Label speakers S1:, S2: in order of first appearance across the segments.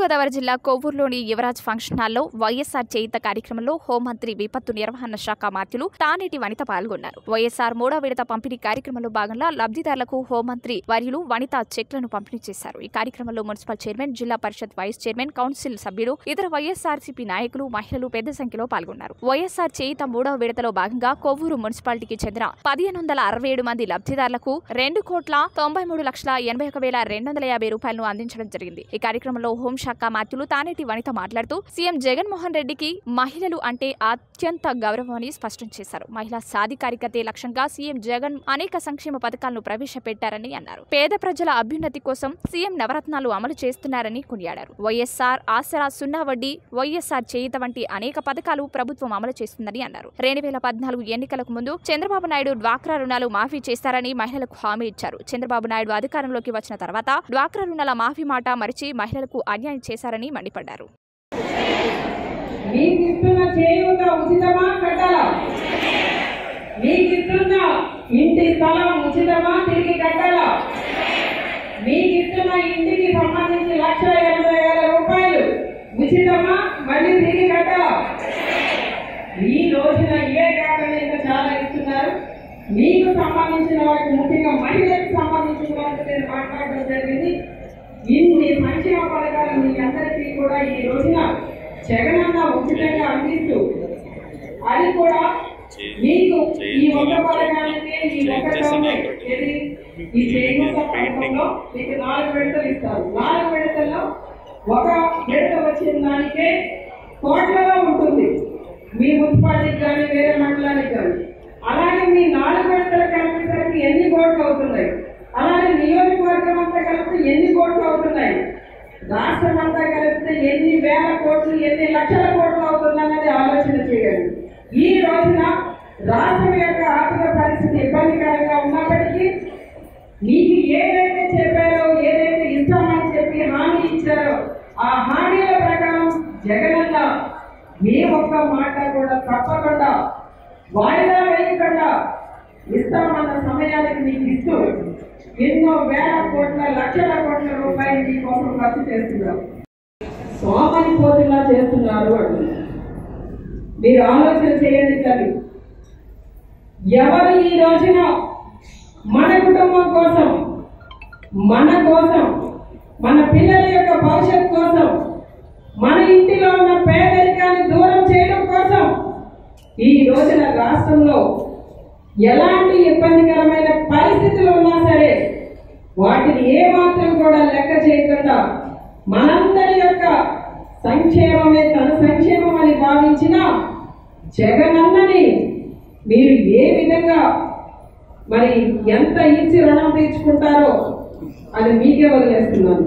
S1: తూర్పుగోదావరి జిల్లా కొవ్వూరులోని యువరాజ్ ఫంక్షన్ హాల్లో వైఎస్ఆర్ చేయిత కార్యక్రమంలో హోంమంత్రి విపత్తు నిర్వహణ శాఖ మాత్యులు తానేటి వనిత పాల్గొన్నారు వైఎస్ఆర్ మూడో విడత పంపిణీ కార్యక్రమంలో భాగంగా లబ్ధిదారులకు హోంమంత్రి వర్యులు వనిత చెక్లను పంపిణీ చేశారు ఈ కార్యక్రమంలో మున్సిపల్ చైర్మన్ జిల్లా పరిషత్ వైస్ చైర్మన్ కౌన్సిల్ సభ్యులు ఇతర వైఎస్ఆర్సీపీ నాయకులు మహిళలు పెద్ద సంఖ్యలో పాల్గొన్నారు వైఎస్ఆర్ చేయిత మూడవ విడతలో భాగంగా కొవ్వూరు మున్సిపాలిటీకి చెందిన పదిహేను వందల అరవై ఏడు మంది లబ్ధిదారులకు రెండు కోట్ల తొంభై మూడు లక్షల ఎనభై ఒక వేల రెండు వందల యాభై రూపాయలను అందించడం జరిగింది ఈ కార్యక్రమంలో హోంశాఖ మాత్యులు తానేటి వనిత మాట్లాడుతూ సీఎం జగన్మోహన్ రెడ్డికి మహిళలు అంటే అత్యంత గౌరవమని స్పష్టం చేశారు మహిళా సాధికారికతే లక్ష్యంగా సీఎం జగన్ అనేక సంక్షేమ పథకాలను ప్రవేశపెట్టారని అన్నారు పేద ప్రజల అభ్యున్నతి కోసం సీఎం నవరత్నాలు అమలు చేస్తున్నారని కొనియాడారు వైఎస్ఆర్ ఆసరా సున్నా వడ్డీ వైఎస్ఆర్ చేయిత వంటి అనేక పథకాలు ప్రభుత్వం అమలు చేస్తుందని అన్నారు రెండు వేల పద్నాలుగు ఎన్నికలకు ముందు చంద్రబాబు నాయుడు డ్వాక్రా రుణాలు మాఫీ చేస్తారని మహిళలకు హామీ ఇచ్చారు చంద్రబాబు నాయుడు అధికారంలోకి వచ్చిన తర్వాత డ్వాక్రా రుణాల మాఫీ మాట మరిచి మహిళలకు అన్యాయం చేశారని మండిపడ్డారు
S2: మీకు ఇస్తున్న చేయూత ఉచితమా కట్టాలా మీకు ఇస్తున్న ఇంటి స్థలం ఉచితమా తిరిగి కట్టాలా మీకు ఇస్తున్న ఇంటికి సంబంధించి లక్ష ఎనభై వేల రూపాయలు ఉచితమా మళ్ళీ తిరిగి కట్టాలా ఈ రోజున ఇవే కాకుండా ఇంకా చాలా ఇస్తున్నారు మీకు సంబంధించిన వాటికి ముఖ్యంగా మహిళలకు సంబంధించిన వాటికి నేను మాట్లాడడం జరిగింది ఇన్ని సంక్షేమ పథకాలు మీ అందరికీ కూడా ఈ రోజున జగనన్న ఉచితంగా అందిస్తూ అది కూడా మీకు ఈ ఒక్క పథకానికి ఈ ఒక్క గవర్నమెంట్ ఏది ఈ చేయూత పథకంలో మీకు నాలుగు విడతలు ఇస్తారు నాలుగు విడతల్లో ఒక విడత వచ్చిన దానికే కోట్లలో ఉంటుంది మీ మున్సిపాలిటీకి కానీ వేరే మండలానికి కానీ అలాగే మీ నాలుగు విడతల కలిపేసరికి ఎన్ని కోట్లు అవుతున్నాయి అలాగే నియోజకవర్గం అంతా కలిపితే ఎన్ని కోట్లు అవుతున్నాయి రాష్ట్రం అంతా కలిపితే ఎన్ని వేల కోట్లు ఎన్ని లక్షల కోట్లు అవుతుందన్నది ఆలోచన చేయండి ఈ రోజున రాష్ట్రం యొక్క ఆర్థిక పరిస్థితి ఇబ్బందికరంగా ఉన్నప్పటికీ మీకు ఏదైతే చెప్పారో ఏదైతే ఇస్తామని చెప్పి హామీ ఇచ్చారో ఆ హామీల ప్రకారం జగనన్న ఏ ఒక్క మాట కూడా తప్పకుండా వాయిదా వేయకుండా ఇస్తామన్న సమయానికి మీకు ఇస్తూ ఎన్నో వేల కోట్ల లక్షల కోట్ల రూపాయలు మీకోసం ఖర్చు చేస్తున్నారు సోమని పోతులా చేస్తున్నారు అంటున్నారు మీరు ఆలోచన చేయండి తల్లి ఎవరు ఈ రోజున మన కుటుంబం కోసం మన కోసం మన పిల్లల యొక్క భవిష్యత్ కోసం మన ఇంటిలో ఉన్న పేదరికాన్ని దూరం చేయడం కోసం ఈ రోజున రాష్ట్రంలో ఎలాంటి ఇబ్బందికరమైన పరిస్థితులు ఉన్నా సరే వాటిని ఏ మాత్రం కూడా లెక్క చేయకుండా మనందరి యొక్క సంక్షేమమే తన సంక్షేమం అని భావించిన జగనన్నని మీరు ఏ విధంగా మరి ఎంత ఇచ్చి రుణం తీర్చుకుంటారో అది మీకే వదిలేస్తున్నాను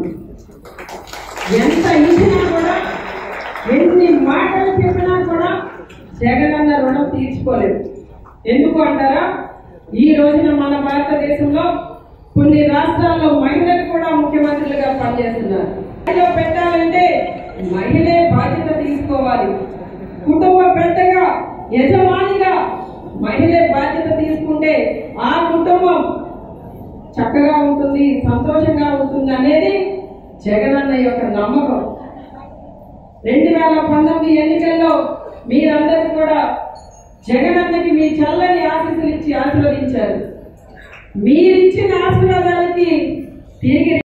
S2: ఎంత ఇచ్చినా కూడా ఎన్ని మాటలు చెప్పినా కూడా జగనన్న రుణం తీర్చుకోలేదు ఎందుకు అంటారా ఈ రోజున మన భారతదేశంలో కొన్ని రాష్ట్రాల్లో మహిళలు కూడా ముఖ్యమంత్రులుగా పనిచేస్తున్నారు మహిళ పెట్టాలంటే మహిళే బాధ్యత తీసుకోవాలి కుటుంబ పెద్దగా యజమానిగా మహిళే బాధ్యత తీసుకుంటే ఆ కుటుంబం చక్కగా ఉంటుంది సంతోషంగా ఉంటుంది అనేది జగనన్న యొక్క నమ్మకం రెండు వేల పంతొమ్మిది ఎన్నికల్లో మీరందరూ కూడా జగనన్నకి మీ చల్లని ఆశీస్సులు ఇచ్చి ఆశీర్వదించారు మీరిచ్చిన ఆశీర్వాదాలకి తిరిగి